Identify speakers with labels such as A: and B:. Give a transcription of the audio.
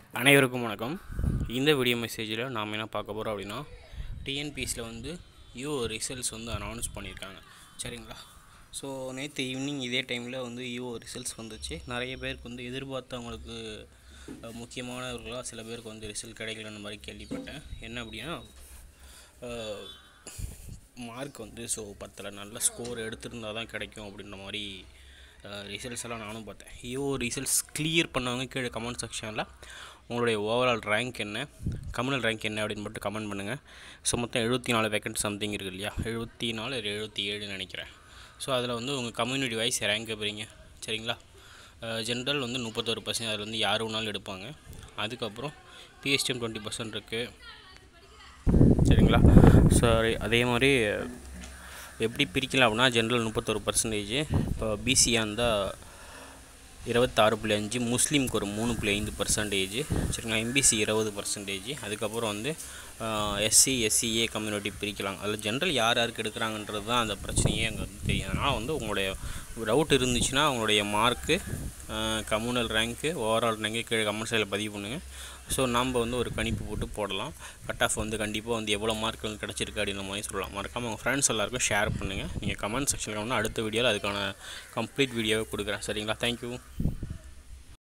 A: அனைவருக்கும் வணக்கம் இந்த வீடியோ மெசேஜில் நாம் என்ன பார்க்க போகிறோம் அப்படின்னா டிஎன்பிஎஸ்சியில் வந்து யூ ரிசல்ட்ஸ் வந்து அனௌன்ஸ் பண்ணியிருக்காங்க சரிங்களா ஸோ நேற்று ஈவினிங் இதே டைமில் வந்து யூ ரிசல்ட்ஸ் வந்துச்சு நிறைய பேருக்கு வந்து எதிர்பார்த்தவங்களுக்கு அஹ், முக்கியமானவர்களாக சில பேருக்கு வந்து ரிசல்ட் கிடைக்கலன்ற மாதிரி கேள்விப்பட்டேன் என்ன அப்படின்னா மார்க் வந்து ஸோ பத்தில் நல்ல ஸ்கோர் எடுத்திருந்தால் தான் கிடைக்கும் அப்படின்ற மாதிரி ரிசல்ட்ஸ் எல்லாம் நானும் பார்த்தேன் ஐயோ ரிசல்ட்ஸ் கிளியர் பண்ணவங்க கீழே கமெண்ட் செக்ஷனில் உங்களுடைய ஓவரால் ரேங்க் என்ன கம்யூனல் ரேங்க் என்ன அப்படின்னு மட்டும் கமெண்ட் பண்ணுங்கள் ஸோ மொத்தம் எழுபத்தி நாலு வேக்கன்ட் சம்திங் இருக்குது இல்லையா எழுபத்தி நாலு இல்லை எழுபத்தி ஏழுன்னு நினைக்கிறேன் ஸோ அதில் வந்து உங்கள் கம்யூனிட்டி வைஸ் ரேங்க் போகிறீங்க சரிங்களா ஜென்ரல் வந்து முப்பத்தொரு பர்சன்ட் அதில் வந்து யார் வேணாலும் எடுப்பாங்க அதுக்கப்புறம் பிஎஸ்டிஎம் டுவெண்ட்டி பர்சன்ட் இருக்குது சரிங்களா சரி அதே மாதிரி எப்படி பிரிக்கலாம் அப்படின்னா ஜென்ரல் முப்பத்தொரு பர்சன்டேஜ் இப்போ பிசியாக இருந்தால் இருபத்தாறு புள்ளி அஞ்சு முஸ்லீம்க்கு ஒரு மூணு புள்ளி ஐந்து பர்சன்டேஜ் சரிங்களா எம்பிசி இருபது பர்சன்டேஜ் அதுக்கப்புறம் வந்து எஸ்சி எஸ்சிஏ கம்யூனிட்டி பிரிக்கலாம் அதில் ஜென்ரல் யார் யாருக்கு எடுக்கிறாங்கன்றது தான் அந்த பிரச்சனையே அங்கே வந்து தெரியும் அதனால் வந்து உங்களுடைய டவுட் இருந்துச்சுன்னா உங்களுடைய mark communal rank overall rank கீழே கமெண்ட் சைடில் பதிவு பண்ணுங்கள் ஸோ நம்ம வந்து ஒரு கணிப்பு போட்டு போடலாம் கட் ஆஃப் வந்து கண்டிப்பாக வந்து எவ்வளோ மார்க் வந்து கிடச்சிருக்கு அப்படின்ற மாதிரி சொல்லலாம் மறக்காமல் உங்கள் ஃப்ரெண்ட்ஸ் எல்லாருக்கும் ஷேர் பண்ணுங்கள் நீங்கள் கமெண்ட் செக்ஷனில் வந்து அடுத்த வீடியோவில் அதுக்கான கம்ப்ளீட் வீடியோவை கொடுக்குறேன் சரிங்களா தேங்க்யூ